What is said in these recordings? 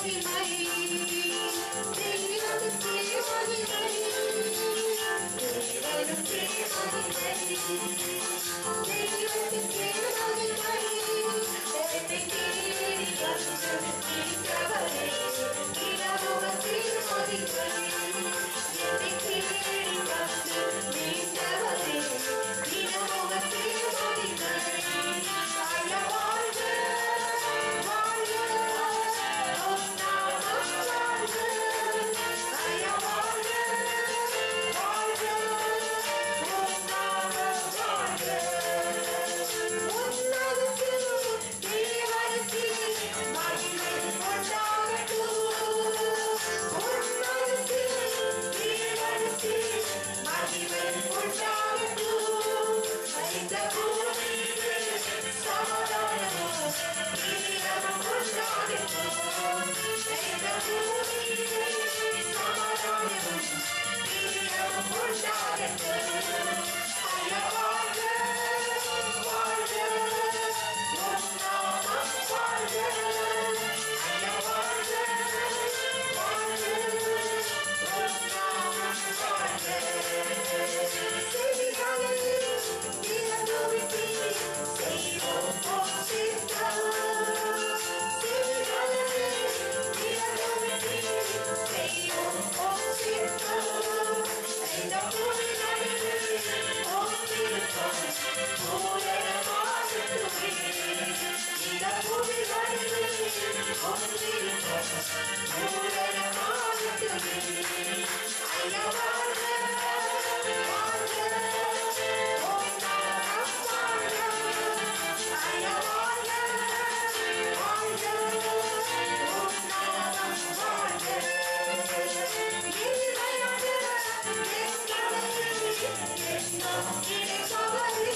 மகிமை தெய்வத்துக்கே மகிமை தெய்வத்துக்கே மகிமை தெய்வத்துக்கே மகிமை என்னை தேடி வந்து மீட்டவரே இரவுவதே மகிமை என்னை தேடி வந்து மீட்டவரே இரவுவதே மகிமை வாழ வாழ்க வாழ்க உம் நாமம் வாழ்க வாழ வாழ்க வாழ்க உம் நாமம் வாழ்க உன்னதத்தில் தேவனுக்கு மகிமை உண்டாகட்டும் உன்னதத்தில் தேவனுக்கு மகிமை உண்டாகட்டும் இந்த பூமியிலே சமாதானமும் நீதியும் உண்டாகட்டும் இந்த பூமியிலே சமாதானமும் நீதியும் உண்டாகட்டும் ஐயா வாழ்க வாழ்க உம் நாமம் வாழ்க ஐயா வாழ்க வாழ்க உம் நாமம் வாழ்க செவிகளை திறந்துவிட்டு செய்வோம் உம் சித்தம் செவிகளை திறந்துவிட்டு செய்வோம் உம் சித்தம் இந்த பூமிகளிலே உம் திருப்பம் பூரணமாகட்டுமே இந்த பூமிகளிலே உம் திருப்பம் பூரணமாகட்டுமே ஐயா வாழ்க வாழ்க உம் நாமம் வாழ்க ஐயா வாழ்க வாழ்க உம் நாமம் வாழ்க இனிமையான எங்களை எண்ணம் கிடைப்பவரே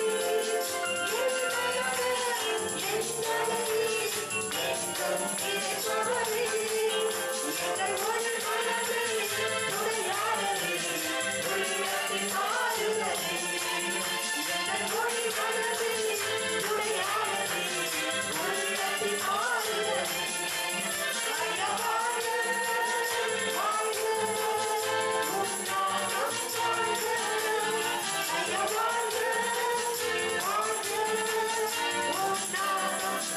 இனிமையான எங்களை எண்ணம் கிடைப்பவரே எங்கள் ஒரு மனதை துணையாளரே உள்ளத்தின் ஆளுநரே எங்கள் ஒரு மனதை துணையாளரே உள்ளத்தின் ஆளுநரே ஐயா வாழ்க வாழ்க உம் நாமம் வாழ்க ஐயா வாழ்க வாழ்க உம் நாமம்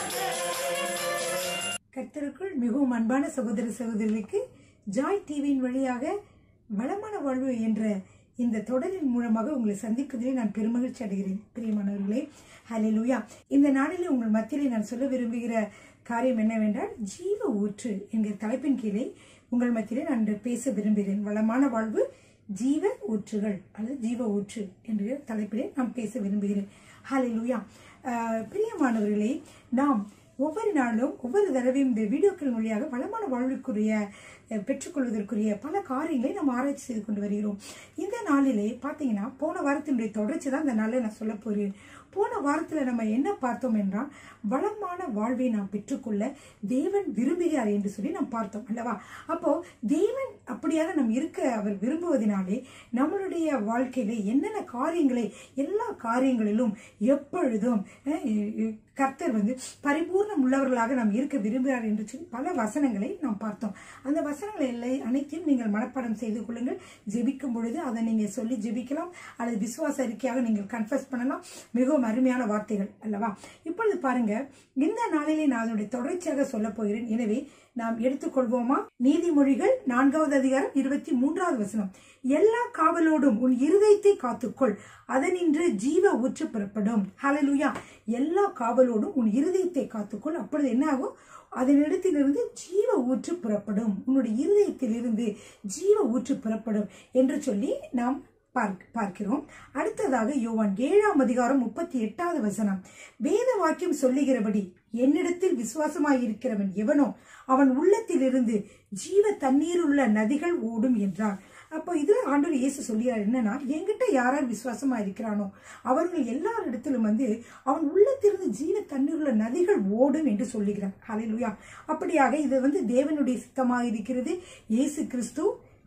வாழ்க கர்த்தருக்குள் மிகவும் அன்பான சகோதர சகோதரிகளுக்கு ஜாய் டிவியின் வழியாக வளமான வாழ்வு என்ற இந்த தொடரின் மூலமாக உங்களை சந்திப்பதிலே நான் பெருமகிழ்ச்சி அடைகிறேன் பிரியமானவர்களே ஹalleluya இந்த நாளிலே உங்கள் மத்தியிலே நான் சொல்ல விரும்புகிற காரியம் என்னவென்றால் ஜீவ ஊற்று என்கிற தலைப்பின் கீழே உங்கள் மத்தியிலே நான் இன்று பேச விரும்புகிறேன் வளமான வாழ்வு ஜீவ ஊற்றுகள் அல்லது ஜீவ ஊற்று என்ற தலைப்பிலே நான் பேச விரும்புகிறேன் ஹalleluya அஹ், பிரியமானவர்களே நாம் ஒவ்வொரு நாளும் ஒவ்வொரு தடவையும் இந்த வீடியோக்கள் வழியாக வளமான வாழ்வுக்குரிய அஹ், பெற்றுக்கொள்வதற்குரிய பல காரியங்களை நாம் ஆராய்ச்சி செய்து கொண்டு வருகிறோம் இந்த நாளிலே பார்த்தீங்கன்னா போன வாரத்தினுடைய தொடர்ச்சி தான் இந்த நாளில் நான் சொல்ல போகிறேன் போன வாரத்தில் நம்ம என்ன பார்த்தோம் என்றால் வளமான வாழ்வை நாம் பெற்றுக்கொள்ள தேவன் விரும்புகிறார் என்று சொல்லி நாம் பார்த்தோம் அல்லவா அப்போ தேவன் அப்படியாக நாம் இருக்க அவர் விரும்புவதனாலே நம்மளுடைய வாழ்க்கையில என்னென்ன காரியங்களை எல்லா காரியங்களிலும் எப்பொழுதும் அஹ், அஹ், கர்த்தர் வந்து பரிபூர்ணம் உள்ளவர்களாக நாம் இருக்க விரும்புகிறார் என்று சொல்லி பல வசனங்களை நாம் பார்த்தோம் அந்த வசனங்களை எல்லாம் அனைத்தையும் நீங்கள் மனப்பாடம் செய்து கொள்ளுங்கள் ஜெபிக்கும் பொழுது அதை நீங்க சொல்லி ஜெபிக்கலாம் அல்லது விசுவாச அறிக்கையாக நீங்கள் கன்ஃபஸ் பண்ணலாம் மிகவும் அருமையான வார்த்தைகள் அல்லவா இப்பொழுது பாருங்க இந்த நாளிலே நான் அதனுடைய தொடர்ச்சியாக சொல்ல போகிறேன் எனவே நாம் எடுத்துக்கொள்வோமா நீதிமொழிகள் நான்காவது அதிகாரம் இருபத்தி மூன்றாவது வசனம் எல்லா காவலோடும் உன் இருதயத்தை காத்துக்கொள் அதனின்று ஜீவ ஊற்று புறப்படும் ஹalleluya எல்லா காவலோடும் உன் இருதயத்தை காத்துக்கொள் அப்பொழுது என்ன ஆகும் அதனிடத்திலிருந்து ஜீவ ஊற்று புறப்படும் உன்னுடைய இருதயத்திலிருந்து ஜீவ ஊற்று புறப்படும் என்று சொல்லி நாம் பார்க்க- பார்க்கிறோம் அடுத்ததாக யோவான் ஏழாம் அதிகாரம் முப்பத்தி எட்டாவது வசனம் வேத வாக்கியம் சொல்லுகிறபடி என்னிடத்தில் விசுவாசமாயிருக்கிறவன் எவனோ அவன் உள்ளத்திலிருந்து ஜீவ தண்ணீருள்ள நதிகள் ஓடும் என்றார் அப்போ இதுல ஆண்டவர் இயேசு சொல்லியார் என்னன்னா என்கிட்ட யாரார் விசுவாசமா இருக்கிறானோ அவர்கள் எல்லாரிடத்திலும் வந்து அவன் உள்ளத்திலிருந்து ஜீவ தண்ணீருள்ள நதிகள் ஓடும் என்று சொல்லுகிறார் ஹalleluya அப்படியாக இது வந்து தேவனுடைய சித்தமாக இருக்கிறது இயேசு கிறிஸ்து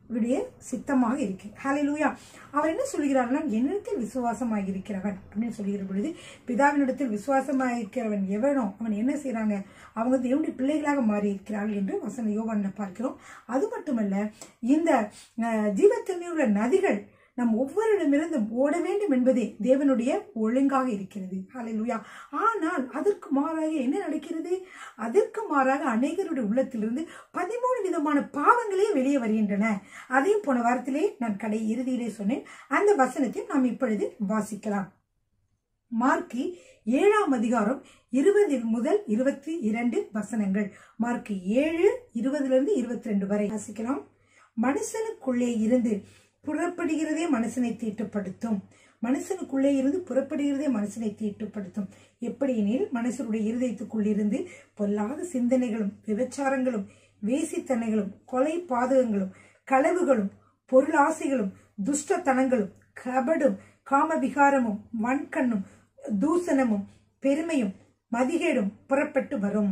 விடைய சித்தமாக இருக்கு ஹalleluya அவர் என்ன சொல்கிறார்னா என்னிடத்தில் விசுவாசமாக இருக்கிறவன் அப்படின்னு சொல்லுகிற பொழுது பிதாவினிடத்தில் விசுவாசமாக இருக்கிறவன் எவனோ அவன் என்ன செய்றாங்க அவங்க தேவனுடைய பிள்ளைகளாக மாறி இருக்கிறார்கள் என்று வசன யோவான்ல பார்க்கிறோம் அது மட்டுமல்ல இந்த அஹ், ஜீவத்தண்ணீருள்ள நதிகள் நம் ஒவ்வொருடமிருந்து ஓட வேண்டும் என்பதே தேவனுடைய ஒழுங்காக இருக்கிறது ஹalleluya ஆனால் அதற்கு மாறாக என்ன நடக்கிறது அதற்கு மாறாக அநேகருடைய உள்ளத்திலிருந்து பதிமூணு விதமான பாவங்களே வெளியே வருகின்றன அதையும் போன வாரத்திலே நான் கடை இறுதியிலே சொன்னேன் அந்த வசனத்தை நாம் இப்பொழுது வாசிக்கலாம் மார்க்கு ஏழாம் அதிகாரம் இருபது முதல் இருபத்தி இரண்டு வசனங்கள் மார்க்கு ஏழு இருபதிலிருந்து இருபத்தி ரெண்டு வரை வாசிக்கலாம் மனுஷனுக்குள்ளே இருந்து புறப்படுகிறதே மனுஷனை தீட்டுப்படுத்தும் மனுஷனுக்குள்ளே இருந்து புறப்படுகிறதே மனுஷனை தீட்டுப்படுத்தும் எப்படியெனில் மனுஷனுடைய இருதயத்துக்குள் இருந்து பொல்லாத சிந்தனைகளும் விபச்சாரங்களும் வேசித்தனைகளும் கொலை பாதகங்களும் களவுகளும் பொருளாசைகளும் துஷ்டத்தனங்களும் கபடும் காமவிகாரமும் வன்கண்ணும் தூசணமும் பெருமையும் மதிகேடும் புறப்பட்டு வரும்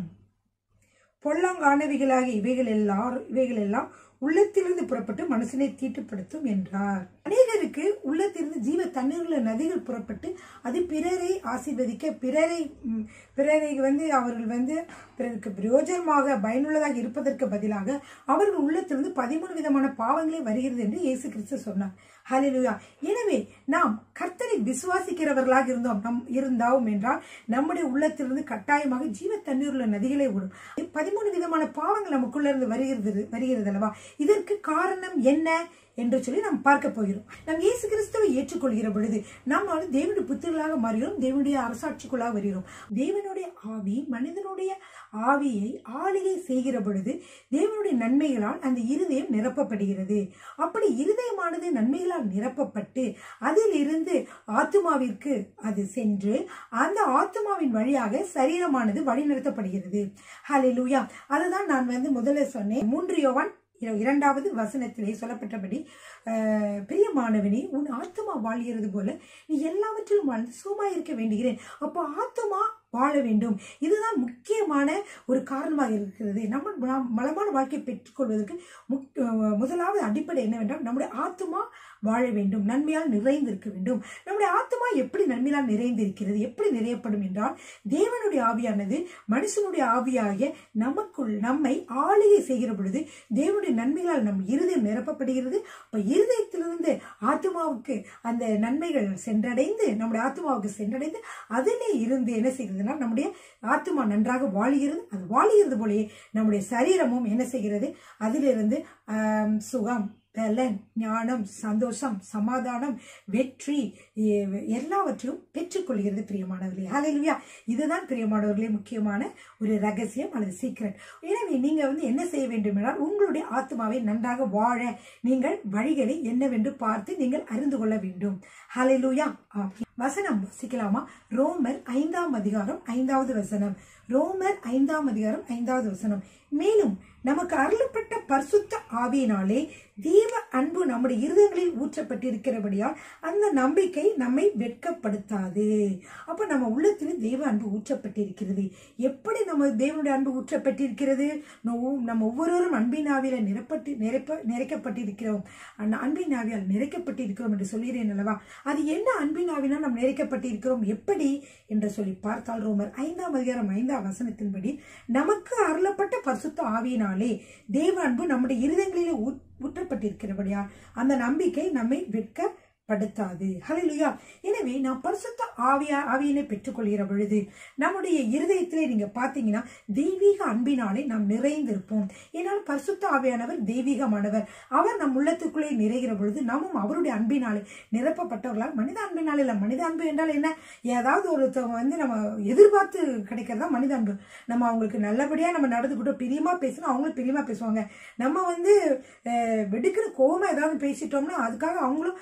பொல்லாங்கானவிகளாகிய இவைகள் எல்லாரும் இவைகள் எல்லாம் உள்ளத்திலிருந்து புறப்பட்டு மனுஷனை தீட்டுப்படுத்தும் என்றார் அநேகருக்கு உள்ளத்திலிருந்து ஜீவ தண்ணீருள்ள நதிகள் புறப்பட்டு அது பிறரை ஆசீர்வதிக்க பிறரை ம், பிறரை வந்து அவர்கள் வந்து பிறருக்கு பிரயோஜனமாக பயனுள்ளதாக இருப்பதற்கு பதிலாக அவர்கள் உள்ளத்திலிருந்து பதிமூணு விதமான பாவங்களே வருகிறது என்று இயேசு கிறிஸ்து சொன்னார் ஹalleluya எனவே நாம் கர்த்தரை விசுவாசிக்கிறவர்களாக இருந்தோம் நம் இருந்தாவும் என்றால் நம்முடைய உள்ளத்திலிருந்து கட்டாயமாக ஜீவ தண்ணீருள்ள நதிகளை ஓடும் பதிமூணு விதமான பாவங்கள் நமக்குள்ள இருந்து வருகிறது வருகிறது அல்லவா இதற்கு காரணம் என்ன என்று சொல்லி நாம் பார்க்க போகிறோம் நாம் இயேசு கிறிஸ்துவை ஏற்றுக்கொள்கிற பொழுது நாம் வந்து தேவனுடைய புத்திரர்களாக மாறுகிறோம் தேவனுடைய அரசாட்சிக்குள்ளாக வருகிறோம் தேவனுடைய ஆவி மனிதனுடைய ஆவியை ஆளுகை செய்கிற பொழுது தேவனுடைய நன்மைகளால் அந்த இருதயம் நிரப்பப்படுகிறது அப்படி இருதயமானது நன்மைகளால் நிரப்பப்பட்டு அதிலிருந்து ஆத்துமாவிற்கு அது சென்று அந்த ஆத்துமாவின் வழியாக சரீரமானது வழிநடத்தப்படுகிறது ஹalleluya அதுதான் நான் வந்து முதல்ல சொன்னேன் மூன்று யோவான் இர- இரண்டாவது வசனத்திலே சொல்லப்பட்டபடி அஹ், பிரியமானவனே உன் ஆத்துமா வாழ்கிறது போல நீ எல்லாவற்றிலும் வாழ்ந்து சுகமா இருக்க வேண்டுகிறேன் அப்போ ஆத்துமா வாழ வேண்டும் இதுதான் முக்கியமான ஒரு காரணமாக இருக்கிறது நம்ம நாம் வளமான வாழ்க்கை பெற்றுக்கொள்வதற்கு முக்- அஹ், முதலாவது அடிப்படை என்னவென்றால் நம்முடைய ஆத்துமா வாழ வேண்டும் நன்மையால் நிறைந்திருக்க வேண்டும் நம்முடைய ஆத்துமா எப்படி நன்மையால் நிறைந்திருக்கிறது எப்படி நிறையப்படும் என்றால் தேவனுடைய ஆவியானது மனுஷனுடைய ஆவியாகிய நமக்குள் நம்மை ஆளுகை செய்கிற பொழுது தேவனுடைய நன்மைகளால் நம் இருதயம் நிரப்பப்படுகிறது அப்ப இருதயத்திலிருந்து ஆத்மாவுக்கு அந்த நன்மைகள் சென்றடைந்து நம்முடைய ஆத்மாவுக்கு சென்றடைந்து அதிலே இருந்து என்ன செய்கிறதுனா நம்முடைய ஆத்மா நன்றாக வாழுகிறது அது வாழுகிறது போலயே நம்முடைய சரீரமும் என்ன செய்கிறது அதிலிருந்து ஆம், சுகம் பலன் ஞானம் சந்தோஷம் சமாதானம் வெற்றி எ- எல்லாவற்றையும் பெற்றுக்கொள்கிறது பிரியமானவர்களே ஹalleluya இதுதான் பிரியமானவர்களே முக்கியமான ஒரு ரகசியம் அல்லது சீக்ரெட் எனவே நீங்க வந்து என்ன செய்ய வேண்டும் என்றால் உங்களுடைய ஆத்மாவை நன்றாக வாழ நீங்கள் வழிகளை என்னவென்று பார்த்து நீங்கள் அறிந்து கொள்ள வேண்டும் ஹalleluya ஆ. வசனம் வாசிக்கலாமா ரோமர் ஐந்தாம் அதிகாரம் ஐந்தாவது வசனம் ரோமர் ஐந்தாம் அதிகாரம் ஐந்தாவது வசனம் மேலும் நமக்கு அருளப்பட்ட பரிசுத்த ஆவியினாலே தீவ அன்பு நம்முடைய இருதயங்களில் ஊற்றப்பட்டிருக்கிறபடியால் அந்த நம்பிக்கை நம்மை வெட்கப்படுத்தாது அப்ப நம்ம உள்ளத்தில் தேவ அன்பு ஊற்றப்பட்டிருக்கிறது எப்படி நம்ம தேவனுடைய அன்பு ஊற்றப்பட்டிருக்கிறது நம்ம நம்ம ஒவ்வொருவரும் அன்பின் ஆவியில நிரப்பட்டு நிரப்ப நிறைக்கப்பட்டிருக்கிறோம் அந்த அன்பின் ஆவியால் நிறைக்கப்பட்டிருக்கிறோம் என்று சொல்கிறேன் அல்லவா அது என்ன அன்பின் ஆவினால் நாம் நிறைக்கப்பட்டிருக்கிறோம் எப்படி என்று சொல்லி பார்த்தால் ரோமர் ஐந்தாம் அதிகாரம் ஐந்தாம் வசனத்தின்படி நமக்கு அருளப்பட்ட பரிசுத்த ஆவியினாலே தேவ அன்பு நம்முடைய இருதயங்களிலே ஊ- ஊற்றப்பட்டிருக்கிறபடியா அந்த நம்பிக்கை நம்மை வெட்கப்படுத்தாது ஹalleluya எனவே நாம் பரிசுத்த ஆவியா ஆவியினை பெற்றுக்கொள்கிற பொழுது நம்முடைய இருதயத்திலே நீங்க பார்த்தீங்கன்னா தெய்வீக அன்பினாலே நாம் நிறைந்திருப்போம் ஏன்னால் பரிசுத்த ஆவியானவர் தெய்வீகமானவர் அவர் நம் உள்ளத்துக்குள்ளே நிறைகிற பொழுது நாமும் அவருடைய அன்பினாலே நிரப்பப்பட்டவர்களால் மனித அன்பினாலே இல்லை மனித அன்பு என்றால் என்ன ஏதாவது ஒருத்தவங்க வந்து நம்ம எதிர்பார்த்து கிடைக்கிறதா மனித அன்பு நம்ம அவங்களுக்கு நல்லபடியா நம்ம நடந்துக்கிட்டோம் பிரியமா பேசினா அவங்களும் பிரியமா பேசுவாங்க நம்ம வந்து அஹ், வெடுக்குன்னு கோவமா ஏதாவது பேசிட்டோம்னா அதுக்காக அவங்களும் அப்படியே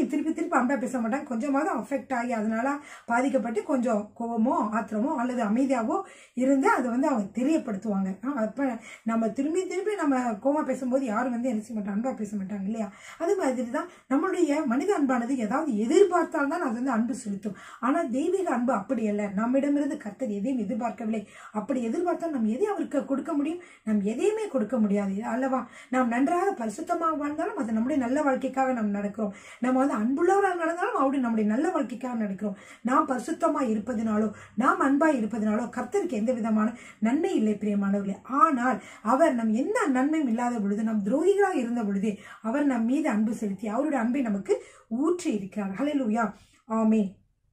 யாரையும் திருப்பி திருப்பி அன்பா பேச மாட்டாங்க கொஞ்சமாவது அஃபெக்ட் ஆகி அதனால பாதிக்கப்பட்டு கொஞ்சம் கோவமோ ஆத்திரமோ அல்லது அமைதியாவோ இருந்து அதை வந்து அவங்க தெரியப்படுத்துவாங்க ஆ, அப்ப நம்ம திரும்பி திரும்பி நம்ம கோவமா பேசும்போது யாரும் வந்து என்ன செய்ய மாட்டாங்க அன்பா பேச மாட்டாங்க இல்லையா அது மாதிரி தான் நம்மளுடைய மனித அன்பானது ஏதாவது எதிர்பார்த்தால் தான் அது வந்து அன்பு செலுத்தும் ஆனால் தெய்வீக அன்பு அப்படி அல்ல நம்மிடமிருந்து கர்த்தர் எதையும் எதிர்பார்க்கவில்லை அப்படி எதிர்பார்த்தால் நம்ம எதை அவருக்கு கொடுக்க முடியும் நாம் எதையுமே கொடுக்க முடியாது அல்லவா நாம் நன்றாக பரிசுத்தமாக வாழ்ந்தாலும் அது நம்முடைய நல்ல வாழ்க்கைக்காக நாம் நடக்கிறோம் நம்ம வந்து அன்புள்ளவராக நடந்தாலும் அவருடைய நம்முடைய நல்ல வாழ்க்கைக்காக நடக்கிறோம் நாம் பரிசுத்தமாக இருப்பதினாலோ நாம் அன்பாய் இருப்பதினாலோ கர்த்தருக்கு எந்த விதமான நன்மை இல்லை பிரியமானவர்களே ஆனால் அவர் நம் எந்த நன்மையும் இல்லாத பொழுது நம் துரோகிகளாக இருந்த பொழுது அவர் நம் மீது அன்பு செலுத்தி அவருடைய அன்பை நமக்கு ஊற்றி இருக்கிறார் ஹalleluya ஆமென்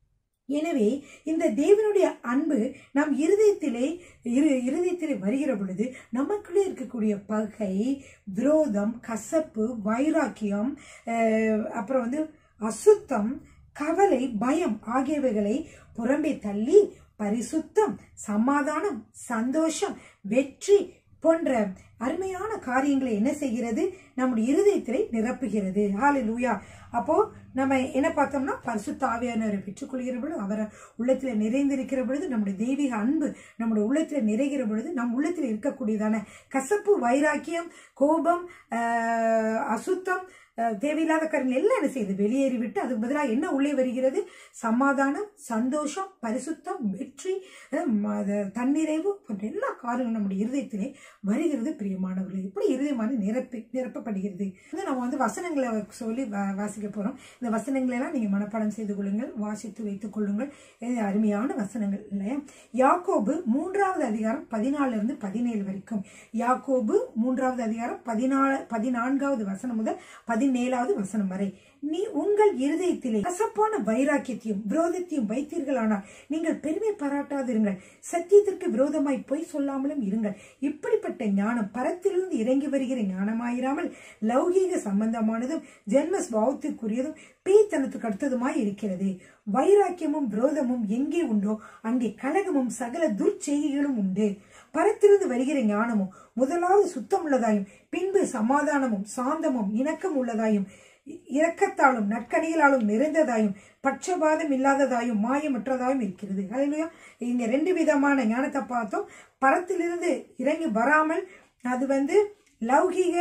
எனவே இந்த தேவனுடைய அன்பு நம் இருதயத்திலே இரு இருதயத்திலே வருகிற பொழுது நமக்குள்ளே இருக்கக்கூடிய பகை விரோதம் கசப்பு வைராக்கியம் அஹ், அப்புறம் வந்து அசுத்தம் கவலை பயம் ஆகியவைகளை புறம்பே தள்ளி பரிசுத்தம் சமாதானம் சந்தோஷம் வெற்றி போன்ற அருமையான காரியங்களை என்ன செய்கிறது நம்முடைய இருதயத்திலே நிரப்புகிறது ஹalleluya அப்போ நம்ம என்ன பார்த்தோம்னா பரிசுத்த ஆவியானவரை பெற்றுக்கொள்கிற பொழுது அவரை உள்ளத்துல நிறைந்திருக்கிற பொழுது நம்முடைய தெய்வீக அன்பு நம்முடைய உள்ளத்துல நிறைகிற பொழுது நம் உள்ளத்துல இருக்கக்கூடியதான கசப்பு வைராக்கியம் கோபம் ஆஹ், அசுத்தம் ஆஹ், தேவையில்லாத காரியங்கள் எல்லாம் என்ன செய்யுது வெளியேறிவிட்டு அதுக்கு பதிலாக என்ன உள்ளே வருகிறது சமாதானம் சந்தோஷம் பரிசுத்தம் வெற்றி ஆஹ், ம- அது தன்னிறைவு போன்ற எல்லா காரியங்களும் நம்முடைய இருதயத்திலே வருகிறது பிரியமானவர்களே இப்படி இருதயமான நிரப்பி நிரப்பப்படுகிறது இது நம்ம வந்து வசனங்களை சொல்லி வா- வாசிக்க போறோம் இந்த வசனங்களை எல்லாம் நீங்க மனப்பாடம் செய்து கொள்ளுங்கள் வாசித்து வைத்துக் கொள்ளுங்கள் இது அருமையான வசனங்கள் இல்லையா யாக்கோபு மூன்றாவது அதிகாரம் பதினாலுல இருந்து பதினேழு வரைக்கும் யாக்கோபு மூன்றாவது அதிகாரம் பதினாலு பதினான்காவது வசனம் முதல் பதினேழாவது வசனம் வரை நீ உங்கள் இருதயத்திலே கசப்பான வைராக்கியத்தையும் விரோதத்தையும் வைத்தீர்களானால் நீங்கள் பெருமை பாராட்டாதிருங்கள் சத்தியத்திற்கு விரோதமாய் பொய் சொல்லாமலும் இருங்கள் இப்படிப்பட்ட ஞானம் பரத்திலிருந்து இறங்கி வருகிற ஞானமாயிராமல் லௌகீக சம்பந்தமானதும் ஜென்ம சுபாவத்திற்குரியதும் பேய்த்தனத்துக்கு அடுத்ததுமாய் இருக்கிறது வைராக்கியமும் விரோதமும் எங்கே உண்டோ அங்கே கலகமும் சகல துர்ச்செய்கைகளும் உண்டு பரத்திலிருந்து வருகிற ஞானமும் முதலாவது சுத்தம் உள்ளதாயும் பின்பு சமாதானமும் சாந்தமும் இணக்கம் உள்ளதாயும் இரக்கத்தாலும் நற்கனிகளாலும் நிறைந்ததாயும் பட்சபாதம் இல்லாததாயும் மாயமற்றதாயும் இருக்கிறது ஹalleluya இங்க ரெண்டு விதமான ஞானத்தை பார்த்தோம் பரத்திலிருந்து இறங்கி வராமல் அது வந்து லௌகீக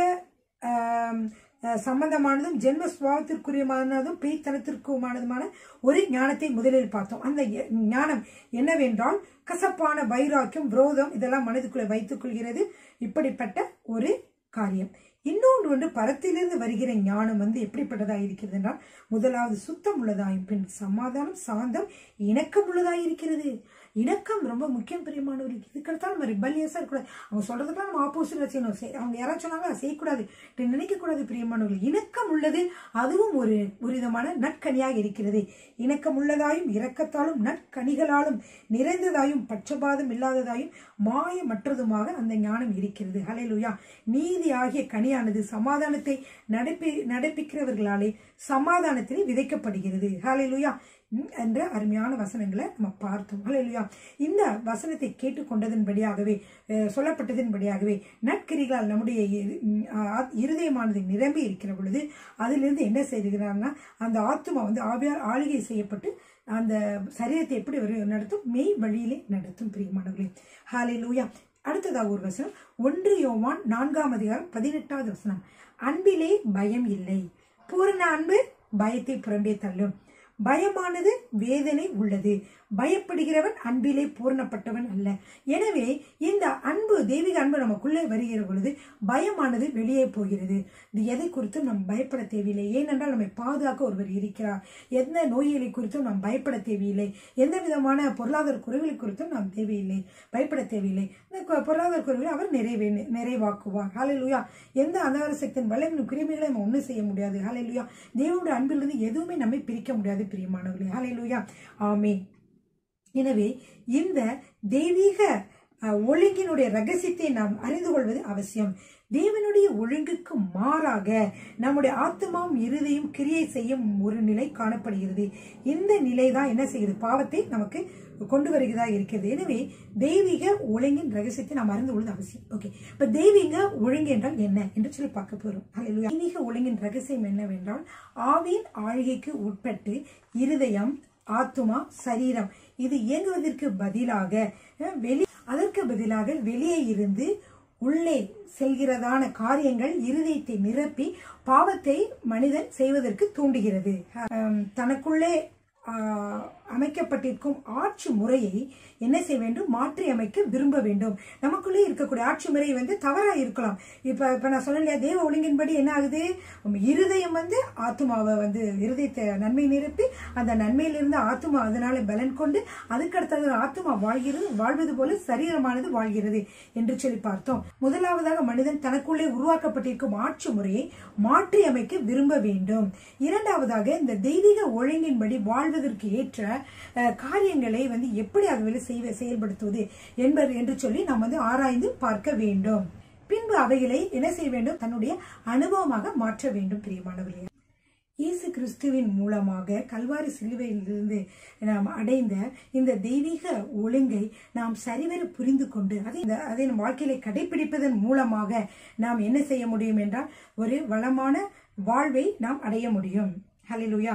ஆம், அஹ், சம்பந்தமானதும் ஜென்ம சுவாவத்திற்குரியமானதும் பேய்த்தனத்திற்குமானதுமான ஒரு ஞானத்தை முதலில் பார்த்தோம் அந்த எ- ஞானம் என்னவென்றால் கசப்பான வைராக்கியம் விரோதம் இதெல்லாம் மனதுக்குள்ளே வைத்துக் கொள்கிறது இப்படிப்பட்ட ஒரு காரியம் இன்னொன்று ஒன்று பரத்திலிருந்து வருகிற ஞானம் வந்து எப்படிப்பட்டதாக இருக்கிறது என்றால் முதலாவது சுத்தம் உள்ளதாயும் பின் சமாதானம் சாந்தம் இணக்கம் உள்ளதாய் இருக்கிறது இணக்கம் ரொம்ப முக்கியம் பிரியமானவர்களுக்கு இதுக்கடுத்தாலும் நம்ம ரிபல்லியஸாக இருக்கக்கூடாது அவங்க சொல்றதுக்கெல்லாம் நம்ம ஆப்போசிட்ல செய்யணும் செய்- அவங்க யாராவது சொன்னாங்க அதை செய்யக்கூடாது இப்படி நினைக்கக்கூடாது பிரியமானவர்கள் இணக்கம் உள்ளது அதுவும் ஒரு ஒரு விதமான நற்கனியாக இருக்கிறது இணக்கம் உள்ளதாயும் இரக்கத்தாலும் நற்கனிகளாலும் நிறைந்ததாயும் பட்சபாதம் இல்லாததாயும் மாயமற்றதுமாக அந்த ஞானம் இருக்கிறது ஹalleluya நீதி ஆகிய கனியானது சமாதானத்தை நடப்பி நடப்பிக்கிறவர்களாலே சமாதானத்திலே விதைக்கப்படுகிறது ஹalleluya ம், என்ற அருமையான வசனங்களை நம்ம பார்த்தோம் ஹalleluya இந்த வசனத்தை கேட்டுக்கொண்டதன்படியாகவே அஹ், சொல்லப்பட்டதின்படியாகவே நற்கிரிகளால் நம்முடைய இரு- ம், ஆ- இருதயமானது நிரம்பி இருக்கிற பொழுது அதிலிருந்து என்ன செய்கிறார்னா அந்த ஆத்துமா வந்து ஆவியால் ஆளுகை செய்யப்பட்டு அந்த சரீரத்தை எப்படி வரு- நடத்தும் மெய் வழியிலே நடத்தும் பிரியமானவர்களே ஹalleluya அடுத்ததாக ஒரு வசனம் ஒன்று யோவான் நான்காம் அதிகாரம் பதினெட்டாவது வசனம் அன்பிலே பயம் இல்லை பூரண அன்பு பயத்தை புறம்பே தள்ளும் பயமானது வேதனை உள்ளது பயப்படுகிறவன் அன்பிலே பூரணப்பட்டவன் அல்ல எனவே இந்த அன்பு தெய்வீக அன்பு நமக்குள்ளே வருகிற பொழுது பயமானது வெளியே போகிறது இது எதை குறித்தும் நாம் பயப்பட தேவையில்லை ஏனென்றால் நம்மை பாதுகாக்க ஒருவர் இருக்கிறார் எந்த நோய்களை குறித்தும் நாம் பயப்பட தேவையில்லை எந்த விதமான பொருளாதார குறைகளை குறித்தும் நாம் தேவையில்லை பயப்பட தேவையில்லை இந்த கு- பொருளாதார குறைகளை அவர் நிறைவே நிறைவாக்குவார் ஹalleluya எந்த அந்தார சக்தியின் வல்லமையின் கிருமிகளை நம்ம ஒன்றும் செய்ய முடியாது ஹalleluya தேவனுடைய அன்பிலிருந்து எதுவுமே நம்மை பிரிக்க முடியாது பிரியமானவர்களே ஹalleluya ஆமென் எனவே இந்த தெய்வீக அஹ், ஒழுங்கினுடைய ரகசியத்தை நாம் அறிந்து கொள்வது அவசியம் தேவனுடைய ஒழுங்குக்கு மாறாக நம்முடைய ஆத்மாவும் இருதையும் கிரியை செய்யும் ஒரு நிலை காணப்படுகிறது இந்த நிலை தான் என்ன செய்யுது பாவத்தை நமக்கு கொண்டு வருகிறதா இருக்கிறது எனவே தெய்வீக ஒழுங்கின் ரகசியத்தை நாம் அறிந்து கொள்வது அவசியம் ஓகே இப்ப தெய்வீக ஒழுங்கு என்றால் என்ன என்று சொல்லி பார்க்க போறோம் ஹalleluya. தெய்வீக ஒழுங்கின் ரகசியம் என்னவென்றால் ஆவியின் ஆழ்கைக்கு உட்பட்டு இருதயம் ஆத்துமா சரீரம் இது இயங்குவதற்கு பதிலாக அஹ், வெளி அதற்கு பதிலாக வெளியே இருந்து உள்ளே செல்கிறதான காரியங்கள் இருதயத்தை நிரப்பி பாவத்தை மனிதன் செய்வதற்கு தூண்டுகிறது அஹ், தனக்குள்ளே ஆஹ், அமைக்கப்பட்டிருக்கும் ஆட்சி முறையை என்ன செய்ய வேண்டும் மாற்றி அமைக்க விரும்ப வேண்டும் நமக்குள்ளே இருக்கக்கூடிய ஆட்சி முறை வந்து தவறா இருக்கலாம் இப்ப இப்ப நான் சொன்னேன் இல்லையா தேவ ஒழுங்கின்படி என்ன ஆகுது உம் இருதயம் வந்து ஆத்துமாவை வந்து இருதயத்தை நன்மை நிரப்பி அந்த நன்மையிலிருந்து ஆத்துமா அதனால பலன் கொண்டு அதுக்கடுத்தது ஆத்துமா வாழ்கிறது வாழ்வது போல சரீரமானது வாழ்கிறது என்று சொல்லி பார்த்தோம் முதலாவதாக மனிதன் தனக்குள்ளே உருவாக்கப்பட்டிருக்கும் ஆட்சி முறையை மாற்றி அமைக்க விரும்ப வேண்டும் இரண்டாவதாக இந்த தெய்வீக ஒழுங்கின்படி வாழ்வதற்கு ஏற்ற அஹ், காரியங்களை வந்து எப்படி அதுவரை செய்வ செயல்படுத்துவது என்பது என்று சொல்லி நாம் வந்து ஆராய்ந்து பார்க்க வேண்டும் பின்பு அவைகளை என்ன செய்ய வேண்டும் தன்னுடைய அனுபவமாக மாற்ற வேண்டும் பிரியமானவர்களே இயேசு கிறிஸ்துவின் மூலமாக கல்வாரி சிலுவையிலிருந்து நாம் அடைந்த இந்த தெய்வீக ஒழுங்கை நாம் சரிவர புரிந்து கொண்டு அதை இந்த- அதை நம் வாழ்க்கையில கடைபிடிப்பதன் மூலமாக நாம் என்ன செய்ய முடியும் என்றால் ஒரு வளமான வாழ்வை நாம் அடைய முடியும் ஹalleluya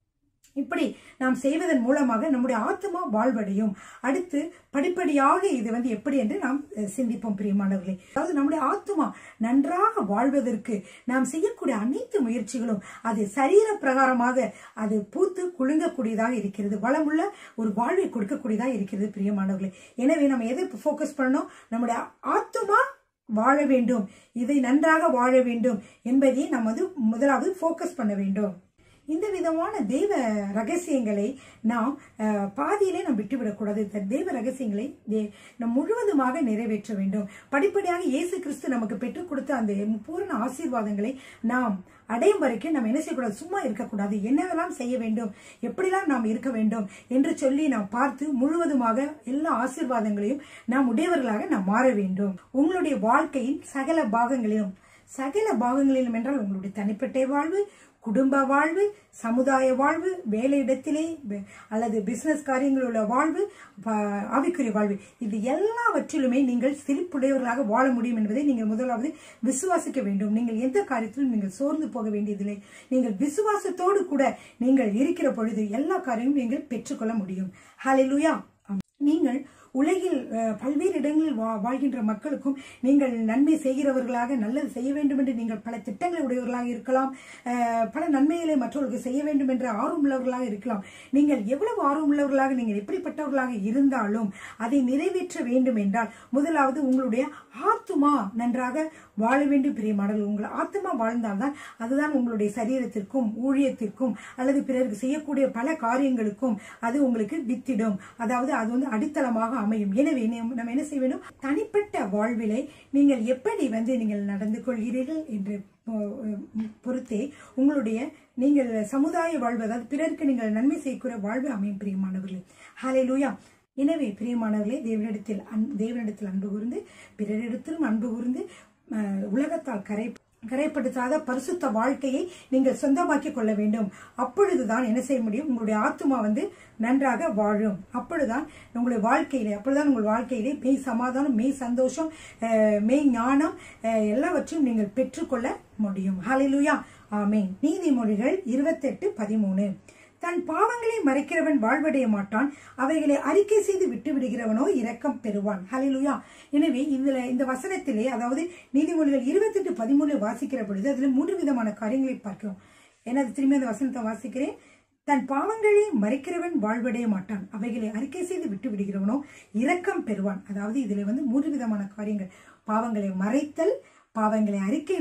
இப்படி நாம் செய்வதன் மூலமாக நம்முடைய ஆத்மா வாழ்வடையும் அடுத்து படிப்படியாக இது வந்து எப்படி என்று நாம் அஹ், சிந்திப்போம் பிரியமானவர்களே அதாவது நம்முடைய ஆத்மா நன்றாக வாழ்வதற்கு நாம் செய்யக்கூடிய அனைத்து முயற்சிகளும் அது சரீர பிரகாரமாக அது பூத்து குலுங்கக்கூடியதாக இருக்கிறது வளமுள்ள ஒரு வாழ்வை கொடுக்கக்கூடியதாக இருக்கிறது பிரியமானவர்களே எனவே நம்ம எதை ஃபோக்கஸ் பண்ணணும் நம்முடைய ஆத்மா வாழ வேண்டும் இதை நன்றாக வாழ வேண்டும் என்பதை நாம் வந்து முதலாவது ஃபோக்கஸ் பண்ண வேண்டும் இந்த விதமான தெய்வ ரகசியங்களை நாம் அஹ், பாதியிலே நாம் விட்டுவிடக்கூடாது இந்த தெய்வ ரகசியங்களை தே- நாம் முழுவதுமாக நிறைவேற்ற வேண்டும் படிப்படியாக இயேசு கிறிஸ்து நமக்கு பெற்றுக் கொடுத்த அந்த பூரண ஆசீர்வாதங்களை நாம் அடையும் வரைக்கும் நம்ம என்ன செய்யக்கூடாது சும்மா இருக்கக்கூடாது என்னவெல்லாம் செய்ய வேண்டும் எப்படிலாம் நாம் இருக்க வேண்டும் என்று சொல்லி நாம் பார்த்து முழுவதுமாக எல்லா ஆசீர்வாதங்களையும் நாம் உடையவர்களாக நாம் மாற வேண்டும் உங்களுடைய வாழ்க்கையின் சகல பாகங்களிலும் சகல பாகங்களிலும் என்றால் உங்களுடைய தனிப்பட்ட வாழ்வு குடும்ப வாழ்வு சமுதாய வாழ்வு வேலையிடத்திலே ப- அல்லது பிசினஸ் காரியங்களில் உள்ள வாழ்வு ப- ஆவிக்குரிய வாழ்வு இது எல்லாவற்றிலுமே நீங்கள் சிரிப்புடையவர்களாக வாழ முடியும் என்பதை நீங்கள் முதலாவது விசுவாசிக்க வேண்டும் நீங்கள் எந்த காரியத்திலும் நீங்கள் சோர்ந்து போக வேண்டியதில்லை நீங்கள் விசுவாசத்தோடு கூட நீங்கள் இருக்கிற பொழுது எல்லா காரியமும் நீங்கள் பெற்றுக்கொள்ள முடியும் ஹalleluya நீங்கள் உலகில் அஹ், பல்வேறு இடங்களில் வா- வாழ்கின்ற மக்களுக்கும் நீங்கள் நன்மை செய்கிறவர்களாக நல்லது செய்ய வேண்டும் என்று நீங்கள் பல திட்டங்களை உடையவர்களாக இருக்கலாம் அஹ், பல நன்மைகளை மற்றவர்களுக்கு செய்ய வேண்டும் என்ற ஆர்வம் உள்ளவர்களாக இருக்கலாம் நீங்கள் எவ்வளவு ஆர்வம் உள்ளவர்களாக நீங்கள் எப்படிப்பட்டவர்களாக இருந்தாலும் அதை நிறைவேற்ற வேண்டும் என்றால் முதலாவது உங்களுடைய ஆத்துமா நன்றாக வாழ வேண்டும் பிரியமானவர்கள் உங்கள் ஆத்மா வாழ்ந்தால்தான் அதுதான் உங்களுடைய சரீரத்திற்கும் ஊழியத்திற்கும் அல்லது பிறருக்கு செய்யக்கூடிய பல காரியங்களுக்கும் அது உங்களுக்கு வித்திடும் அதாவது அது வந்து அடித்தளமாக அமையும் எனவே நாம் நம்ம என்ன செய்ய வேண்டும் தனிப்பட்ட வாழ்விலை நீங்கள் எப்படி வந்து நீங்கள் நடந்து கொள்கிறீர்கள் என்று பொ- பொறுத்தே உங்களுடைய நீங்கள் சமுதாய வாழ்வு அதாவது பிறருக்கு நீங்கள் நன்மை செய்யக்கூடிய வாழ்வு அமையும் பிரியமானவர்களே ஹalleluya எனவே பிரியமானவர்களே தேவனிடத்தில் அன் தேவனிடத்தில் அன்பு கூர்ந்து பிறரிடத்திலும் அன்பு கூர்ந்து அஹ், உலகத்தால் கரை கரைப்படுத்தாத பரிசுத்த வாழ்க்கையை நீங்கள் சொந்தமாக்கிக் கொள்ள வேண்டும் அப்பொழுதுதான் என்ன செய்ய முடியும் உங்களுடைய ஆத்துமா வந்து நன்றாக வாழும் அப்பொழுதுதான் உங்களுடைய வாழ்க்கையிலே அப்பொழுதுதான் உங்கள் வாழ்க்கையிலே மெய் சமாதானம் மெய் சந்தோஷம் அஹ், மெய் ஞானம் அஹ், எல்லாவற்றையும் நீங்கள் பெற்றுக்கொள்ள முடியும் ஹalleluya ஆமென் நீதிமொழிகள் இருபத்தெட்டு பதிமூணு தன் பாவங்களை மறைக்கிறவன் வாழ்வடைய மாட்டான் அவைகளை அறிக்கை செய்து விட்டு விடுகிறவனோ இரக்கம் பெறுவான் ஹalleluya எனவே இதுல இந்த வசனத்திலே அதாவது நீதிமொழிகள் இருபத்தெட்டு பதிமூணு வாசிக்கிற பொழுது அதுல மூன்று விதமான காரியங்களை பார்க்கிறோம் ஏன்னா அது திரும்பி அந்த வசனத்தை வாசிக்கிறேன் தன் பாவங்களை மறைக்கிறவன் வாழ்வடைய மாட்டான் அவைகளை அறிக்கை செய்து விட்டு விடுகிறவனோ இரக்கம் பெறுவான் அதாவது இதுல வந்து மூன்று விதமான காரியங்கள் பாவங்களை மறைத்தல் பாவங்களை அறிக்கையிடுதல்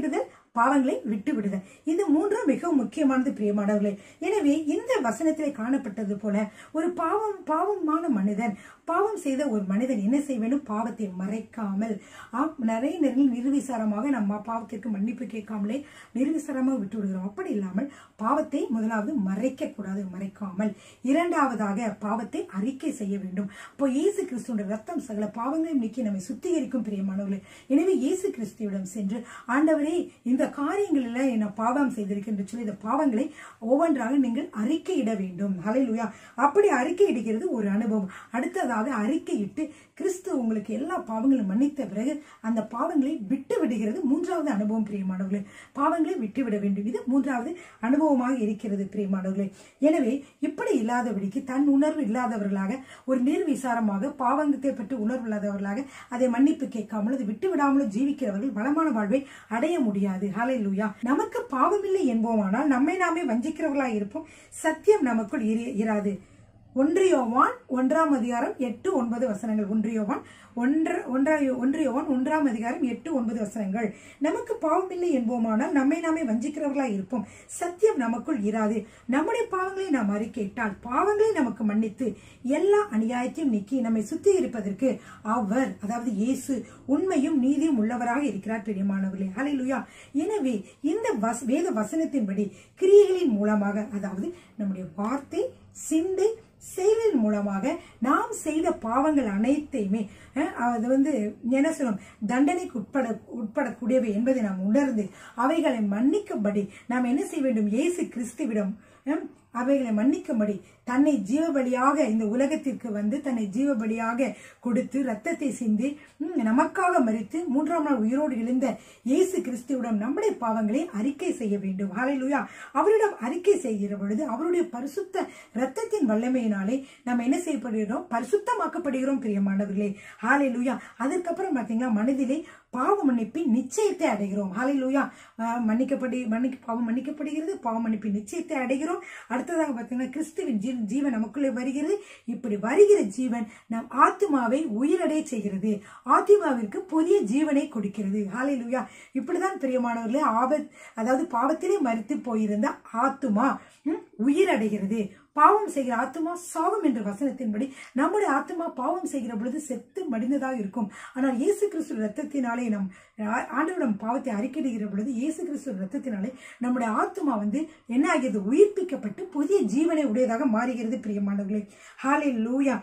பாவங்களை விட்டு விடுதல் இது மூன்றும் மிகவும் முக்கியமானது பிரியமானவர்களே எனவே இந்த வசனத்திலே காணப்பட்டது போல ஒரு பாவம் பாவமான மனிதன் பாவம் செய்த ஒரு மனிதன் என்ன செய்ய வேண்டும் பாவத்தை மறைக்காமல் ஆம், நிறைய நேரங்களில் நிர்விசாரமாக நம்ம பாவத்திற்கு மன்னிப்பு கேட்காமலே நிர்விசாரமாக விட்டு விடுகிறோம் அப்படி இல்லாமல் பாவத்தை முதலாவது மறைக்க கூடாது மறைக்காமல் இரண்டாவதாக பாவத்தை அறிக்கை செய்ய வேண்டும் அப்போ இயேசு கிறிஸ்துவோட ரத்தம் சகல பாவங்களையும் நீக்கி நம்மை சுத்திகரிக்கும் பிரியமானவர்களே எனவே இயேசு கிறிஸ்துவிடம் சென்று ஆண்டவரே இந்த காரியங்களில் என்ன பாவம் செய்திருக்கின்ற சொல்லி இந்த பாவங்களை ஒவ்வொன்றாக நீங்கள் அறிக்கையிட வேண்டும் ஹalleluya அப்படி அறிக்கையிடுகிறது ஒரு அனுபவம் அடுத்ததாக அறிக்கையிட்டு கிறிஸ்து உங்களுக்கு எல்லா பாவங்களும் மன்னித்த பிறகு அந்த பாவங்களை விட்டு விடுகிறது மூன்றாவது அனுபவம் பிரியமானவர்களே பாவங்களை விட்டு விட வேண்டும் இது மூன்றாவது அனுபவமாக இருக்கிறது பிரியமானவர்களே எனவே இப்படி இல்லாதபடிக்கு தன் உணர்வு இல்லாதவர்களாக ஒரு நிர்விசாரமாக பாவங்கத்தை பற்றி உணர்வு இல்லாதவர்களாக அதை மன்னிப்பு கேட்காமல் அதை விட்டு விடாமலும் ஜீவிக்கிறவர்கள் வளமான வாழ்வை அடைய முடியாது ஹalleluya நமக்கு பாவமில்லை என்போமானால் நம்மை நாமே வஞ்சிக்கிறவர்களாக இருப்போம் சத்தியம் நமக்குள் இரு- இராது ஒன்றியோவான் ஒன்றாம் அதிகாரம் எட்டு ஒன்பது வசனங்கள் ஒன்றியோவான் ஒன்ற ஒன்றாய ஒன்றியோவான் ஒன்றாம் அதிகாரம் எட்டு ஒன்பது வசனங்கள் நமக்கு பாவமில்லை என்போமானால் நம்மை நாமே வஞ்சிக்கிறவர்களாய் இருப்போம் சத்தியம் நமக்குள் இராது நம்முடைய பாவங்களை நாம் அறிக்கையிட்டால் பாவங்களை நமக்கு மன்னித்து எல்லா அநியாயத்தையும் நீக்கி நம்மை சுத்தி இருப்பதற்கு அவர் அதாவது இயேசு உண்மையும் நீதியும் உள்ளவராக இருக்கிறார் பிரியமானவர்களே ஹalleluya எனவே இந்த வஸ்- வேத வசனத்தின்படி கிரியைகளின் மூலமாக அதாவது நம்முடைய வார்த்தை சிந்தை செயலின் மூலமாக நாம் செய்த பாவங்கள் அனைத்தையுமே அஹ், அது வந்து என்ன சொல்லும் தண்டனைக்கு உட்பட உட்படக்கூடியவை என்பதை நாம் உணர்ந்து அவைகளை மன்னிக்கும்படி நாம் என்ன செய்ய வேண்டும் இயேசு கிறிஸ்துவிடம் ஹம், அவைகளை மன்னிக்கும்படி தன்னை ஜீவபலியாக இந்த உலகத்திற்கு வந்து தன்னை ஜீவபலியாக கொடுத்து ரத்தத்தை சிந்தி ம், நமக்காக மறித்து மூன்றாம் நாள் உயிரோடு எழுந்த இயேசு கிறிஸ்துவிடம் நம்முடைய பாவங்களை அறிக்கை செய்ய வேண்டும் ஹalleluya அவரிடம் அறிக்கை செய்கிற பொழுது அவருடைய பரிசுத்த ரத்தத்தின் வல்லமையினாலே நம்ம என்ன செய்யப்படுகிறோம் பரிசுத்தமாக்கப்படுகிறோம் பிரியமானவர்களே ஹalleluya அதற்கப்புறம் பாத்தீங்களா மனதிலே பாவ மன்னிப்பின் நிச்சயத்தை அடைகிறோம் ஹalleluya அஹ், மன்னிக்கப்படி மன்னிக்க பாவம் மன்னிக்கப்படுகிறது பாவ மன்னிப்பின் நிச்சயத்தை அடைகிறோம் அடுத்ததாக பார்த்தீங்கன்னா கிறிஸ்துவின் ஜீ- ஜீவன் நமக்குள்ளே வருகிறது இப்படி வருகிற ஜீவன் நம் ஆத்மாவை உயிரடைய செய்கிறது ஆத்மாவிற்கு புதிய ஜீவனை கொடுக்கிறது ஹalleluya இப்படிதான் பிரியமானவர்களே ஆபத் அதாவது பாவத்திலே மறித்து போயிருந்த ஆத்துமா ம், உயிரடைகிறது பாவம் செய்கிற ஆத்துமா சாவும் என்ற வசனத்தின்படி நம்முடைய ஆத்துமா பாவம் செய்கிற பொழுது செத்து மடிந்ததாக இருக்கும் ஆனால் இயேசு கிறிஸ்து ரத்தத்தினாலே நம் ஆ- ஆண்டவரிடம் பாவத்தை அறிக்கையிடுகிற பொழுது இயேசு கிறிஸ்து ரத்தத்தினாலே நம்முடைய ஆத்துமா வந்து என்ன ஆகிறது உயிர்ப்பிக்கப்பட்டு புதிய ஜீவனை உடையதாக மாறுகிறது பிரியமானவர்களே ஹாலே லூயா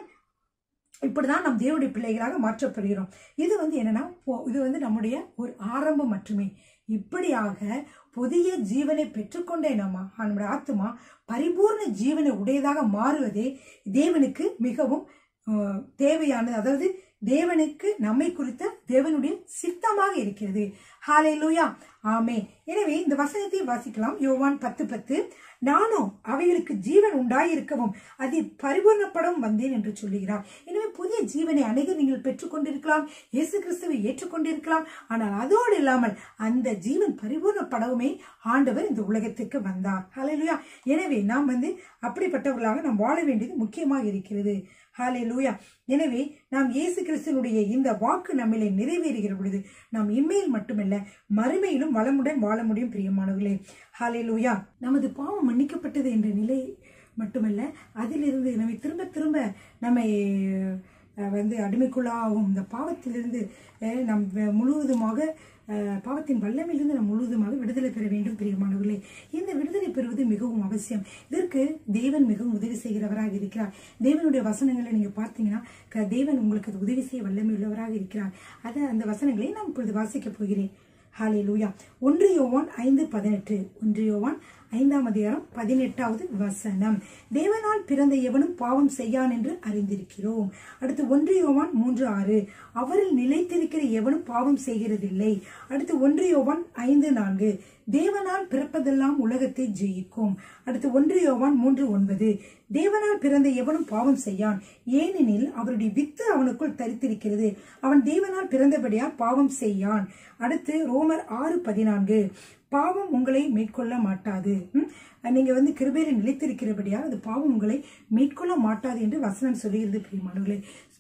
இப்படிதான் நம் தேவனுடைய பிள்ளைகளாக மாற்றப்படுகிறோம் இது வந்து என்னன்னா ஓ- இது வந்து நம்முடைய ஒரு ஆரம்பம் மட்டுமே இப்படியாக புதிய ஜீவனை பெற்றுக்கொண்டே நம்ம நம்முடைய ஆத்மா பரிபூர்ண ஜீவனை உடையதாக மாறுவதே தேவனுக்கு மிகவும் அஹ், தேவையானது அதாவது தேவனுக்கு நம்மை குறித்த தேவனுடைய சித்தமாக இருக்கிறது ஹalleluya ஆமே எனவே இந்த வசனத்தை வாசிக்கலாம் யோவான் பத்து பத்து நானும் அவைகளுக்கு ஜீவன் உண்டாயிருக்கவும் அது பரிபூர்ணப்படும் வந்தேன் என்று சொல்லுகிறார் எனவே புதிய ஜீவனை அநேகர் நீங்கள் பெற்றுக்கொண்டிருக்கலாம் இயேசு கிறிஸ்துவை ஏற்றுக்கொண்டிருக்கலாம் ஆனால் அதோடு இல்லாமல் அந்த ஜீவன் பரிபூர்ணப்படவுமே ஆண்டவர் இந்த உலகத்திற்கு வந்தார் ஹalleluya எனவே நாம் வந்து அப்படிப்பட்டவர்களாக நாம் வாழ வேண்டியது முக்கியமாக இருக்கிறது ஹalleluya எனவே நாம் இயேசு கிறிஸ்துனுடைய இந்த வாக்கு நம்மிலே நிறைவேறுகிற பொழுது நாம் இம்மையில் மட்டுமல்ல மறுமையிலும் வளமுடன் வாழ முடியும் பிரியமானவர்களே ஹalleluya நமது பாவம் மன்னிக்கப்பட்டது என்ற நிலை மட்டுமல்ல அதிலிருந்து நம்மை திரும்ப திரும்ப நம்மை அஹ், வந்து அடிமைக்குள்ளாகும் இந்த பாவத்திலிருந்து அஹ், நாம் வ- முழுவதுமாக அஹ், பாவத்தின் வல்லமையிலிருந்து நாம் முழுவதுமாக விடுதலை பெற வேண்டும் பிரியமானவர்களே இந்த விடுதலை பெறுவது மிகவும் அவசியம் இதற்கு தேவன் மிகவும் உதவி செய்கிறவராக இருக்கிறார் தேவனுடைய வசனங்களை நீங்க பார்த்தீங்கன்னா க- தேவன் உங்களுக்கு அது உதவி செய்ய வல்லமை உள்ளவராக இருக்கிறார் அதை அந்த வசனங்களை நான் இப்பொழுது வாசிக்க போகிறேன் ஹாலே லூயா ஒன்று யோவான் ஐந்து பதினெட்டு ஒன்று யோவான் ஐந்தாம் அதிகாரம் பதினெட்டாவது வசனம் தேவனால் பிறந்த எவனும் பாவம் செய்யான் என்று அறிந்திருக்கிறோம் அடுத்து ஒன்று யோவான் மூன்று ஆறு அவரில் நிலைத்திருக்கிற எவனும் பாவம் செய்கிறதில்லை அடுத்து ஒன்று யோவான் ஐந்து நான்கு தேவனால் பிறப்பதெல்லாம் உலகத்தை ஜெயிக்கும் அடுத்து ஒன்று யோவான் மூன்று ஒன்பது தேவனால் பிறந்த எவனும் பாவம் செய்யான் ஏனெனில் அவருடைய வித்து அவனுக்குள் தரித்திருக்கிறது அவன் தேவனால் பிறந்தபடியால் பாவம் செய்யான் அடுத்து ரோமர் ஆறு பதினான்கு பாவம் உங்களை மேற்கொள்ள மாட்டாது ம்? நீங்க வந்து கிருபையில நிலைத்திருக்கிறபடியால் அது பாவம் உங்களை மேற்கொள்ள மாட்டாது என்று வசனம் சொல்லுகிறது பிரியமானவர்களே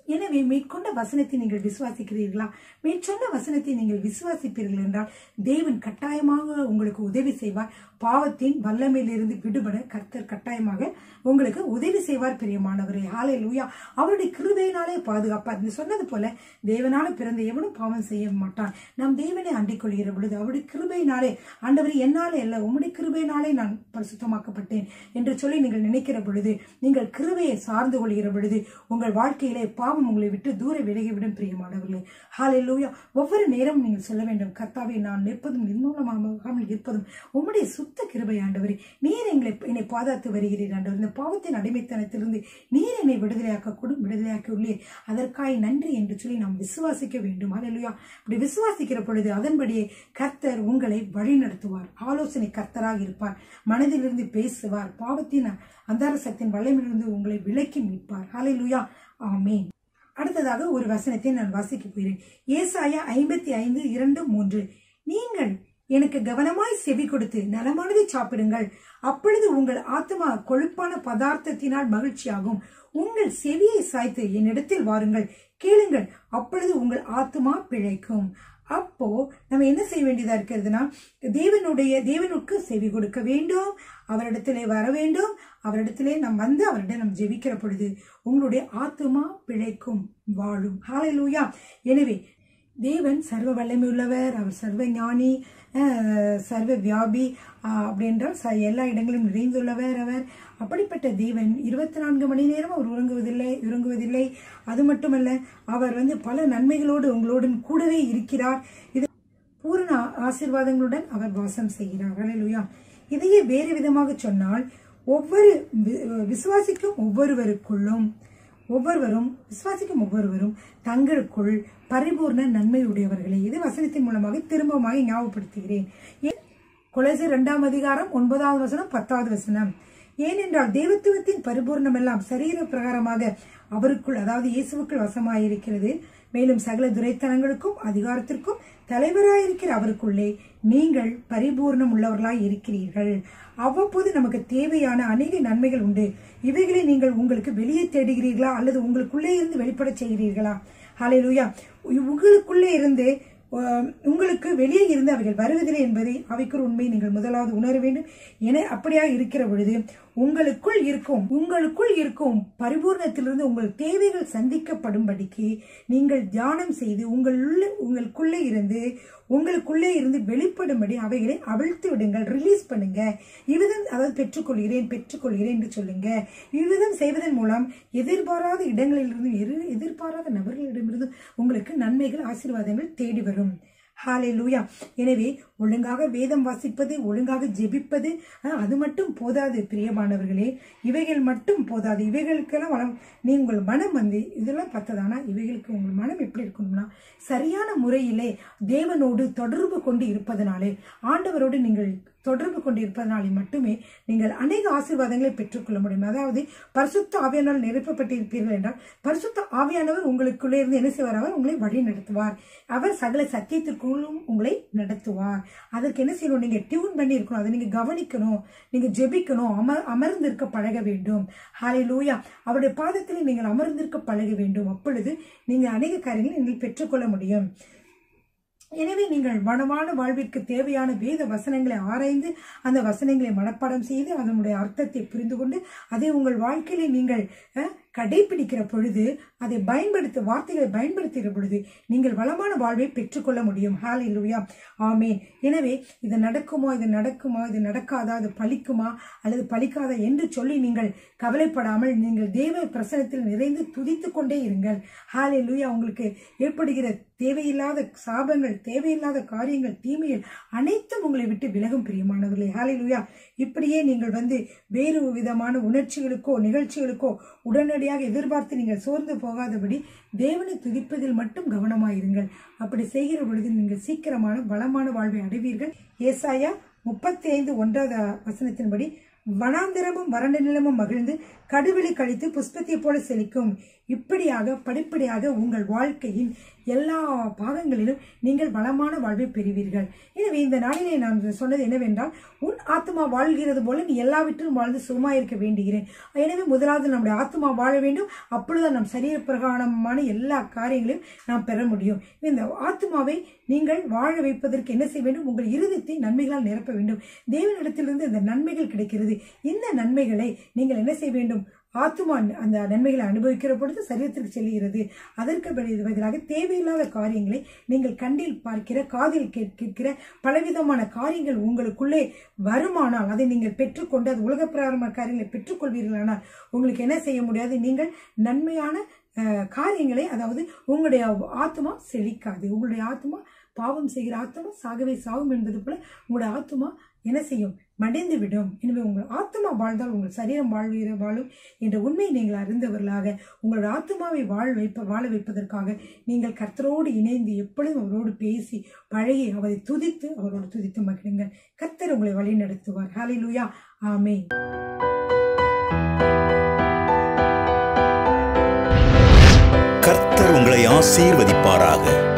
எனவே மேற்கொண்ட வசனத்தை நீங்கள் விசுவாசிக்கிறீர்களா மேற்சொன்ன வசனத்தை நீங்கள் விசுவாசிப்பீர்கள் என்றால் தேவன் கட்டாயமாக உங்களுக்கு உதவி செய்வார் பாவத்தின் வல்லமையிலிருந்து விடுபட கர்த்தர் கட்டாயமாக உங்களுக்கு உதவி செய்வார் பிரியமானவரே ஹாலே லூயா அவருடைய கிருபையினாலே பாதுகாப்பார் நீ சொன்னது போல தேவனால பிறந்த எவனும் பாவம் செய்ய மாட்டான் நாம் தேவனை அண்டிக் கொள்கிற பொழுது அவருடைய கிருபையினாலே ஆண்டவர் என்னாலே அல்ல உம்முடைய கிருபையினாலே நான் பரிசுத்தமாக்கப்பட்டேன் என்று சொல்லி நீங்கள் நினைக்கிற பொழுது நீங்கள் கிருபையை சார்ந்து கொள்கிற பொழுது உங்கள் வாழ்க்கையிலே பாவம் உங்களை விட்டு தூர விலகிவிடும் பிரியமானவர்களே ஹாலே லூயா ஒவ்வொரு நேரமும் நீங்கள் சொல்ல வேண்டும் கர்த்தாவே நான் நிற்பதும் நிர்மூலமாகாமல் இருப்பதும் உம்முடைய சுத்த கிருபை ஆண்டவரே நீர் எங்களை என்னை பாதாத்து வருகிறீர் ஆண்டவர் இந்த பாவத்தின் அடிமைத்தனத்திலிருந்து நீர் என்னை விடுதலையாக்க கூடும் விடுதலையாக்கி உள்ளீர் அதற்காய் நன்றி என்று சொல்லி நாம் விசுவாசிக்க வேண்டும் ஹalleluya அப்படி விசுவாசிக்கிற பொழுது அதன்படியே கர்த்தர் உங்களை வழி நடத்துவார் ஆலோசனை கர்த்தராக இருப்பார் மனதிலிருந்து பேசுவார் பாவத்தின் அந்தார சக்தியின் வல்லமையிலிருந்து உங்களை விலக்கி மீட்பார் ஹalleluya ஆமென் அடுத்ததாக ஒரு வசனத்தை நான் வாசிக்க போகிறேன் ஏசாயா ஐம்பத்தி ஐந்து இரண்டு மூன்று நீங்கள் எனக்கு கவனமாய் செவி கொடுத்து நலமானதை சாப்பிடுங்கள் அப்பொழுது உங்கள் ஆத்மா கொழுப்பான பதார்த்தத்தினால் மகிழ்ச்சியாகும் உங்கள் செவியை சாய்த்து என்னிடத்தில் வாருங்கள் கேளுங்கள் அப்பொழுது உங்கள் ஆத்மா பிழைக்கும் அப்போ நம்ம என்ன செய்ய வேண்டியதா இருக்கிறதுனா தேவனுடைய தேவனுக்கு செவி கொடுக்க வேண்டும் அவரிடத்திலே வர வேண்டும் அவரிடத்திலே நாம் வந்து அவரிடம் நாம் ஜெபிக்கிற பொழுது உங்களுடைய ஆத்மா பிழைக்கும் வாழும் ஹalleluya எனவே தேவன் சர்வ வல்லமை உள்ளவர் அவர் சர்வ ஞானி அஹ், சர்வ வியாபி அஹ், அப்படின்றால் ச எல்லா இடங்களிலும் நிறைந்துள்ளவர் அவர் அப்படிப்பட்ட தேவன் இருபத்தி நான்கு மணி நேரம் அவர் உறங்குவதில்லை உறங்குவதில்லை அது மட்டுமல்ல அவர் வந்து பல நன்மைகளோடு உங்களோடு கூடவே இருக்கிறார் இது பூரண ஆசீர்வாதங்களுடன் அவர் வாசம் செய்கிறார் ஹalleluya இதையே வேறு விதமாக சொன்னால் ஒவ்வொரு வி- விசுவாசிக்கும் ஒவ்வொருவருக்குள்ளும் ஒவ்வொருவரும் விசுவாசிக்கும் ஒவ்வொருவரும் தங்களுக்குள் பரிபூர்ண நன்மையுடையவர்களே இது வசனத்தின் மூலமாக திரும்பமாக ஞாபகப்படுத்துகிறேன் ஏன்? கொலோசியர் இரண்டாம் அதிகாரம் ஒன்பதாவது வசனம் பத்தாவது வசனம் ஏனென்றால் தேவத்துவத்தின் பரிபூர்ணம் எல்லாம் சரீர பிரகாரமாக அவருக்குள் அதாவது இயேசுவுக்குள் வசமாயிருக்கிறது மேலும் சகல துரைத்தனங்களுக்கும் அதிகாரத்திற்கும் தலைவராயிருக்கிற அவருக்குள்ளே நீங்கள் பரிபூர்ணம் உள்ளவர்களாய் இருக்கிறீர்கள் அவ்வப்போது நமக்கு தேவையான அநேக நன்மைகள் உண்டு இவைகளை நீங்கள் உங்களுக்கு வெளியே தேடுகிறீர்களா அல்லது உங்களுக்குள்ளே இருந்து வெளிப்படச் செய்கிறீர்களா ஹalleluya உங்களுக்குள்ளே இருந்து அஹ், உங்களுக்கு வெளியே இருந்து அவைகள் வருவதில்லை என்பதை அவைக்குள் உண்மை நீங்கள் முதலாவது உணர வேண்டும் என அப்படியாக இருக்கிற பொழுது உங்களுக்குள் இருக்கும் உங்களுக்குள் இருக்கும் பரிபூர்ணத்திலிருந்து உங்கள் தேவைகள் சந்திக்கப்படும்படிக்கு நீங்கள் தியானம் செய்து உங்கள் உள்ள உங்களுக்குள்ளே இருந்து உங்களுக்குள்ளே இருந்து வெளிப்படும்படி அவைகளை அவிழ்த்து விடுங்கள் ரிலீஸ் பண்ணுங்க இவ்விதம் அதாவது பெற்றுக்கொள்கிறேன் பெற்றுக்கொள்கிறேன் என்று சொல்லுங்க இவ்விதம் செய்வதன் மூலம் எதிர்பாராத இடங்களிலிருந்து எதிர் எதிர்பாராத நபர்களிடமிருந்து உங்களுக்கு நன்மைகள் ஆசீர்வாதங்கள் தேடி வரும் ஹாலே லூயா எனவே ஒழுங்காக வேதம் வாசிப்பது ஒழுங்காக ஜெபிப்பது அஹ், அது மட்டும் போதாது பிரியமானவர்களே இவைகள் மட்டும் போதாது இவைகளுக்கெல்லாம் வளம் நீ உங்கள் மனம் வந்து இதெல்லாம் பார்த்ததானா இவைகளுக்கு உங்கள் மனம் எப்படி இருக்கணும்னா சரியான முறையிலே தேவனோடு தொடர்பு கொண்டு இருப்பதனாலே ஆண்டவரோடு நீங்கள் தொடர்பு கொண்டு இருப்பதனாலே மட்டுமே நீங்கள் அநேக ஆசீர்வாதங்களை பெற்றுக்கொள்ள முடியும் அதாவது பரிசுத்த ஆவியானவர் நிரப்பப்பட்டிருப்பீர்கள் என்றால் பரிசுத்த ஆவியானவர் உங்களுக்குள்ளே இருந்து என்ன செய்வார் அவர் உங்களை வழி நடத்துவார் அவர் சகல சத்தியத்திற்குள்ளும் உங்களை நடத்துவார் அதற்கு என்ன செய்யணும் நீங்க டியூன் பண்ணி இருக்கணும் அதை நீங்க கவனிக்கணும் நீங்க ஜெபிக்கணும் அமர் அமர்ந்திருக்க பழக வேண்டும் ஹாலே லூயா அவருடைய பாதத்தில் நீங்கள் அமர்ந்திருக்க பழக வேண்டும் அப்பொழுது நீங்கள் அநேக காரியங்களை நீங்கள் பெற்றுக்கொள்ள முடியும் எனவே நீங்கள் வனமான வாழ்விற்கு தேவையான வேத வசனங்களை ஆராய்ந்து அந்த வசனங்களை மனப்பாடம் செய்து அதனுடைய அர்த்தத்தை புரிந்து கொண்டு அதை உங்கள் வாழ்க்கையில நீங்கள் அஹ், கடைபிடிக்கிற பொழுது அதை பயன்படுத்த வார்த்தைகளை பயன்படுத்துகிற பொழுது நீங்கள் வளமான வாழ்வை பெற்றுக்கொள்ள முடியும் ஹாலே லூயா ஆமேன் எனவே இது நடக்குமா இது நடக்குமா இது நடக்காதா இது பலிக்குமா அல்லது பலிக்காதா என்று சொல்லி நீங்கள் கவலைப்படாமல் நீங்கள் தேவ பிரசனத்தில் நிறைந்து துதித்து கொண்டே இருங்கள் ஹாலே லூயா உங்களுக்கு ஏற்படுகிற தேவையில்லாத சாபங்கள் தேவையில்லாத காரியங்கள் தீமைகள் அனைத்தும் உங்களை விட்டு விலகும் பிரியமானவர்களே ஹாலே லூயா இப்படியே நீங்கள் வந்து வேறு விதமான உணர்ச்சிகளுக்கோ நிகழ்ச்சிகளுக்கோ உடனடியாக எதிர்பார்த்து நீங்கள் சோர்ந்து போகாதபடி தேவனை துதிப்பதில் மட்டும் கவனமாயிருங்கள் அப்படி செய்கிற பொழுது நீங்கள் சீக்கிரமான வளமான வாழ்வை அடைவீர்கள் ஏசாயா முப்பத்தி ஐந்து ஒன்றாவது வசனத்தின்படி வனாந்திரமும் வறண்ட நிலமும் மகிழ்ந்து கடுவெளி கழித்து புஷ்பத்தைப் போல செழிக்கும் இப்படியாக படிப்படியாக உங்கள் வாழ்க்கையின் எல்லா பாகங்களிலும் நீங்கள் வளமான வாழ்வை பெறுவீர்கள் எனவே இந்த நாளிலே நான் சொன்னது என்னவென்றால் உன் ஆத்மா வாழ்கிறது போல நீ எல்லாவற்றிலும் வாழ்ந்து சுகமாயிருக்க வேண்டுகிறேன் எனவே முதலாவது நம்முடைய ஆத்மா வாழ வேண்டும் அப்பொழுது நம் சரீர பிரகாரமான எல்லா காரியங்களையும் நாம் பெற முடியும் இந்த ஆத்மாவை நீங்கள் வாழ வைப்பதற்கு என்ன செய்ய வேண்டும் உங்கள் இருதயத்தை நன்மைகளால் நிரப்ப வேண்டும் தேவனிடத்திலிருந்து இந்த நன்மைகள் கிடைக்கிறது இந்த நன்மைகளை நீங்கள் என்ன செய்ய வேண்டும் ஆத்துமா அந்த நன்மைகளை அனுபவிக்கிற பொழுது சரீரத்திற்கு செல்கிறது அதற்கு பதி- பதிலாக தேவையில்லாத காரியங்களை நீங்கள் கண்டில் பார்க்கிற காதில் கேட்கிற பலவிதமான காரியங்கள் உங்களுக்குள்ளே வருமானால் அதை நீங்கள் பெற்றுக்கொண்டு அது உலக பிரகாரமான காரியங்களை பெற்றுக்கொள்வீர்களானால் உங்களுக்கு என்ன செய்ய முடியாது நீங்கள் நன்மையான அஹ், காரியங்களை அதாவது உங்களுடைய ஆத்மா செழிக்காது உங்களுடைய ஆத்மா பாவம் செய்கிற ஆத்மா சாகவே சாகும் என்பது போல உங்களுடைய ஆத்மா என்ன செய்யும் மடிந்து விடும் எனவே உங்கள் ஆத்மா வாழ்ந்தால் உங்கள் சரீரம் வாழ்வீர வாழும் என்ற உண்மையை நீங்கள் அறிந்தவர்களாக உங்களுடைய ஆத்மாவை வாழ வைப்ப வாழ வைப்பதற்காக நீங்கள் கர்த்தரோடு இணைந்து எப்பொழுதும் அவரோடு பேசி பழகி அவரை துதித்து அவரோடு துதித்து மகிழுங்கள் கர்த்தர் உங்களை வழி நடத்துவார் ஹalleluya ஆமென் கர்த்தர் உங்களை ஆசீர்வதிப்பாராக